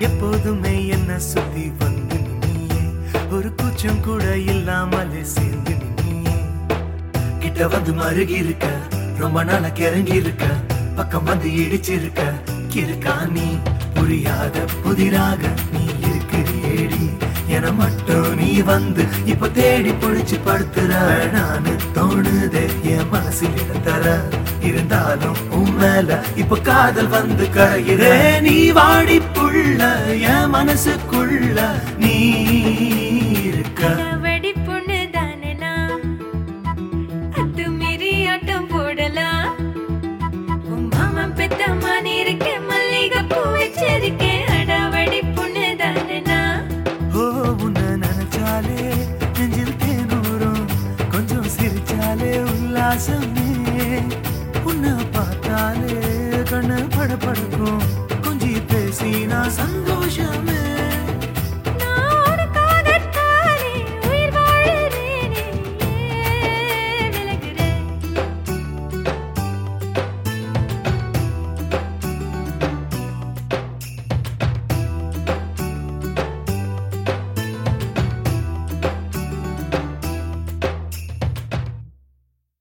எப்போதுமே என்ன சுத்தி வந்து நீயே ஒரு கூச்சம் கூட இல்லாமலே சேர்ந்து நீயே கிட்ட வந்து மருகி இருக்க ரொம்ப நாளா கிறங்கி இருக்க பக்கம் வந்து இடிச்சிருக்க கிருக்கா நீ புரியாத புதிராக நீ இருக்கிறியேடி என மட்டும் நீ வந்து இப்ப தேடி புடிச்சு படுத்துற நானு தோணுதே என் மனசில் இடம் தர இருந்தாலும் உன் மேல இப்ப காதல் வந்து கரையிறே நீ வாடி புள்ள என் மனசுக்குள்ள நீ இருக்க வெடி பொண்ணு தானே நான் அத்துமீறி ஆட்டம் போடலாம் உன் மாமன் பெத்த மானி இருக்கேன் மல்லிகை பூ வச்சிருக்கேன் அடாவடி பொண்ணு தானே நான் ஓ உன்னை நினைச்சாலே நெஞ்சில் தேனூரும் கொஞ்சம் சிரிச்சாலே உல்லாசமே உன்னை பார்த்தாலே கண்ணு படபடக்கும் கொஞ்சி பேசினா சந்தோஷமே